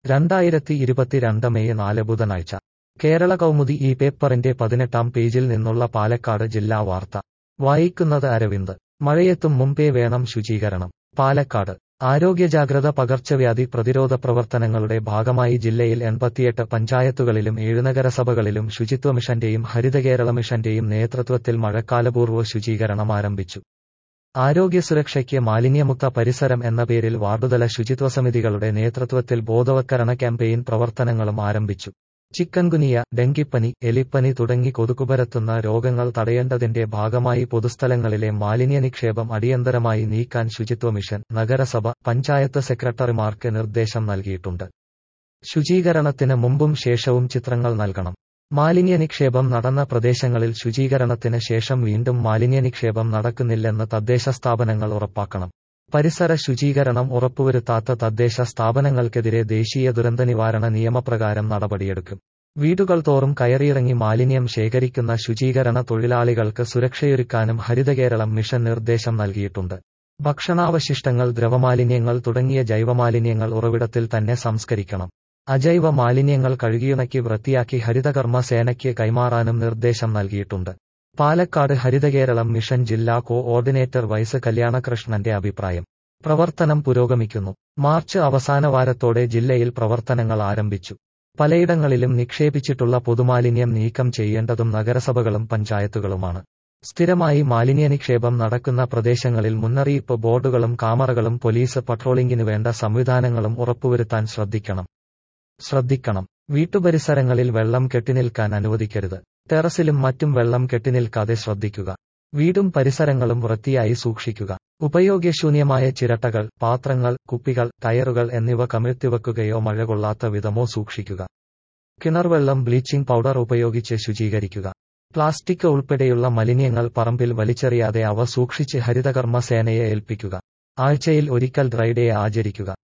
രണ്ടായിരത്തി ഇരുപത്തിരണ്ട് മെയ് നാല് ബുധനാഴ്ച കേരള കൗമുദി ഈ പേപ്പറിന്റെ പതിനെട്ടാം പേജിൽ നിന്നുള്ള പാലക്കാട് ജില്ലാ വാർത്ത വായിക്കുന്നത് അരവിന്ദ് മഴയെത്തും മുമ്പേ വേണം ശുചീകരണം പാലക്കാട് ആരോഗ്യ ജാഗ്രത പകർച്ചവ്യാധി പ്രതിരോധ പ്രവർത്തനങ്ങളുടെ ഭാഗമായി ജില്ലയിൽ എൺപത്തിയെട്ട് പഞ്ചായത്തുകളിലും ഏഴ് നഗരസഭകളിലും ശുചിത്വ മിഷന്റെയും ഹരിതകേരള മിഷന്റെയും നേതൃത്വത്തിൽ മഴക്കാലപൂർവ്വ ശുചീകരണം ആരംഭിച്ചു ആരോഗ്യ സുരക്ഷയ്ക്ക് മാലിന്യമുക്ത പരിസരം എന്ന പേരിൽ വാർഡുതല ശുചിത്വ സമിതികളുടെ നേതൃത്വത്തിൽ ബോധവൽക്കരണ ക്യാമ്പയിൻ പ്രവർത്തനങ്ങളും ആരംഭിച്ചു ചിക്കൻഗുനിയ ഡെങ്കിപ്പനി എലിപ്പനി തുടങ്ങി കൊതുകുപരത്തുന്ന രോഗങ്ങൾ തടയേണ്ടതിന്റെ ഭാഗമായി പൊതുസ്ഥലങ്ങളിലെ മാലിന്യ നിക്ഷേപം അടിയന്തരമായി നീക്കാൻ ശുചിത്വ മിഷൻ നഗരസഭ പഞ്ചായത്ത് സെക്രട്ടറിമാർക്ക് നിർദ്ദേശം നൽകിയിട്ടുണ്ട് ശുചീകരണത്തിന് മുമ്പും ശേഷവും ചിത്രങ്ങൾ നൽകണം മാലിന്യ നിക്ഷേപം നടന്ന പ്രദേശങ്ങളിൽ ശുചീകരണത്തിന് ശേഷം വീണ്ടും മാലിന്യ നിക്ഷേപം നടക്കുന്നില്ലെന്ന് തദ്ദേശ സ്ഥാപനങ്ങൾ ഉറപ്പാക്കണം പരിസര ശുചീകരണം ഉറപ്പുവരുത്താത്ത തദ്ദേശ സ്ഥാപനങ്ങൾക്കെതിരെ ദേശീയ ദുരന്ത നിവാരണ നിയമപ്രകാരം നടപടിയെടുക്കും വീടുകൾ തോറും കയറിയിറങ്ങി മാലിന്യം ശേഖരിക്കുന്ന ശുചീകരണ തൊഴിലാളികൾക്ക് സുരക്ഷയൊരുക്കാനും ഹരിതകേരളം മിഷൻ നിർദ്ദേശം നൽകിയിട്ടുണ്ട് ഭക്ഷണാവശിഷ്ടങ്ങൾ ദ്രവമാലിന്യങ്ങൾ തുടങ്ങിയ ജൈവമാലിന്യങ്ങൾ ഉറവിടത്തിൽ തന്നെ സംസ്കരിക്കണം അജൈവ മാലിന്യങ്ങൾ കഴുകിയുണക്കി വൃത്തിയാക്കി ഹരിതകർമ്മ സേനയ്ക്ക് കൈമാറാനും നിർദ്ദേശം നൽകിയിട്ടുണ്ട് പാലക്കാട് ഹരിതകേരളം മിഷൻ ജില്ലാ കോഓർഡിനേറ്റർ വൈസ് കല്യാണകൃഷ്ണന്റെ അഭിപ്രായം പ്രവർത്തനം പുരോഗമിക്കുന്നു മാർച്ച് അവസാന വാരത്തോടെ ജില്ലയിൽ പ്രവർത്തനങ്ങൾ ആരംഭിച്ചു പലയിടങ്ങളിലും നിക്ഷേപിച്ചിട്ടുള്ള പൊതുമാലിന്യം നീക്കം ചെയ്യേണ്ടതും നഗരസഭകളും പഞ്ചായത്തുകളുമാണ് സ്ഥിരമായി മാലിന്യ നിക്ഷേപം നടക്കുന്ന പ്രദേശങ്ങളിൽ മുന്നറിയിപ്പ് ബോർഡുകളും കാമറകളും പോലീസ് പട്രോളിംഗിന് വേണ്ട സംവിധാനങ്ങളും ഉറപ്പുവരുത്താൻ ശ്രദ്ധിക്കണം ശ്രദ്ധിക്കണം വീട്ടുപരിസരങ്ങളിൽ വെള്ളം കെട്ടിനിൽക്കാൻ അനുവദിക്കരുത് ടെറസിലും മറ്റും വെള്ളം കെട്ടിനിൽക്കാതെ ശ്രദ്ധിക്കുക വീടും പരിസരങ്ങളും വൃത്തിയായി സൂക്ഷിക്കുക ഉപയോഗശൂന്യമായ ചിരട്ടകൾ പാത്രങ്ങൾ കുപ്പികൾ ടയറുകൾ എന്നിവ കമിഴ്ത്തിവെക്കുകയോ മഴ കൊള്ളാത്ത വിധമോ സൂക്ഷിക്കുക കിണർവെള്ളം ബ്ലീച്ചിംഗ് പൗഡർ ഉപയോഗിച്ച് ശുചീകരിക്കുക പ്ലാസ്റ്റിക് ഉൾപ്പെടെയുള്ള മലിന്യങ്ങൾ പറമ്പിൽ വലിച്ചെറിയാതെ അവ സൂക്ഷിച്ച് ഹരിതകർമ്മ സേനയെ ഏൽപ്പിക്കുക ആഴ്ചയിൽ ഒരിക്കൽ ഡ്രൈഡേ ആചരിക്കുക